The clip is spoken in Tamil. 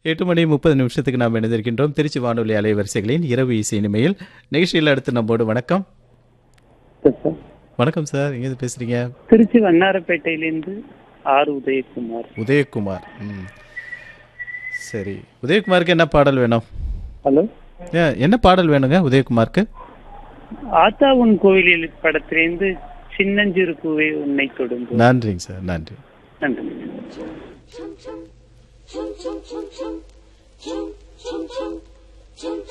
எட்டு மணி முப்பது நிமிஷத்துக்கு நாம் இணைந்திருக்கின்றோம் திருச்சி வானொலி அலைவரிசைகளின் இரவு இசை இனிமையில் நிகழ்ச்சியில் அடுத்து நம்மோடு வணக்கம் சார் வணக்கம் சார் எங்கேருந்து பேசுறீங்க திருச்சி வண்ணாரப்பேட்டையிலேருந்து ஆர் உதயகுமார் உதயகுமார் ம் சரி உதயகுமாருக்கு என்ன பாடல் வேணும் ஹலோ ஏன், என்ன பாடல் வேணுங்க உதயகுமாருக்கு ஆத்தா உன் கோவிலில் படத்திலேருந்து சின்னஞ்சிறு பூவே உன்னை தொடுங்க நன்றிங்க சார் நன்றி நன்றி chum chum chum chum chum chum chum chum chum chum